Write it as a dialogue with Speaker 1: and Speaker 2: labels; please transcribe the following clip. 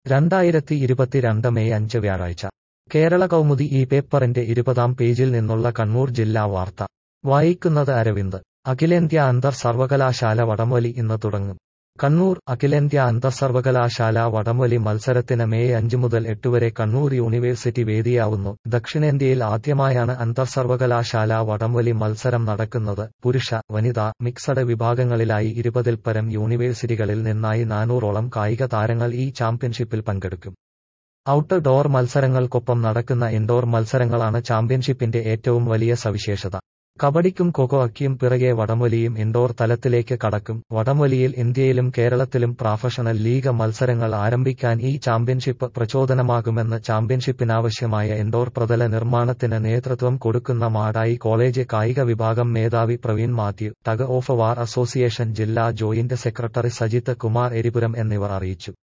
Speaker 1: രണ്ടായിരത്തി ഇരുപത്തിരണ്ട് മെയ് അഞ്ച് വ്യാഴാഴ്ച കേരള കൗമുദി ഈ പേപ്പറിന്റെ ഇരുപതാം പേജിൽ നിന്നുള്ള കണ്ണൂർ ജില്ലാ വാർത്ത വായിക്കുന്നത് അരവിന്ദ് അഖിലേന്ത്യാ അന്തർ സർവകലാശാല വടംവലി ഇന്ന് തുടങ്ങും കണ്ണൂർ അഖിലേന്ത്യാ അന്തർ സർവകലാശാല വടംവലി മത്സരത്തിന് മെയ് അഞ്ച് മുതൽ എട്ട് വരെ കണ്ണൂർ യൂണിവേഴ്സിറ്റി വേദിയാവുന്നു ദക്ഷിണേന്ത്യയിൽ ആദ്യമായാണ് അന്തർ സർവകലാശാല വടംവലി മത്സരം നടക്കുന്നത് പുരുഷ വനിതാ മിക്സഡ് വിഭാഗങ്ങളിലായി ഇരുപതിൽ പരം യൂണിവേഴ്സിറ്റികളിൽ നിന്നായി നാനൂറോളം കായിക താരങ്ങൾ ഈ ചാമ്പ്യൻഷിപ്പിൽ പങ്കെടുക്കും ഔട്ട് ഡോർ മത്സരങ്ങൾക്കൊപ്പം നടക്കുന്ന ഇൻഡോർ മത്സരങ്ങളാണ് ചാമ്പ്യൻഷിപ്പിന്റെ ഏറ്റവും വലിയ സവിശേഷത കബഡിക്കും കൊക്കോയ്ക്കും പിറകെ വടംവലിയും ഇൻഡോർ തലത്തിലേക്ക് കടക്കും വടംവലിയിൽ ഇന്ത്യയിലും കേരളത്തിലും പ്രൊഫഷണൽ ലീഗ് മത്സരങ്ങൾ ആരംഭിക്കാൻ ഈ ചാമ്പ്യൻഷിപ്പ് പ്രചോദനമാകുമെന്ന് ചാമ്പ്യൻഷിപ്പിനാവശ്യമായ ഇൻഡോർ പ്രതല നിർമ്മാണത്തിന് നേതൃത്വം കൊടുക്കുന്ന മാടായി കോളേജ് കായിക വിഭാഗം മേധാവി Praveen Mathew tug of war association ജില്ലാ ജോയിന്റ് സെക്രട്ടറി സജിത്ത് കുമാർ എരിപുരം എന്നിവർ അറിയിച്ചു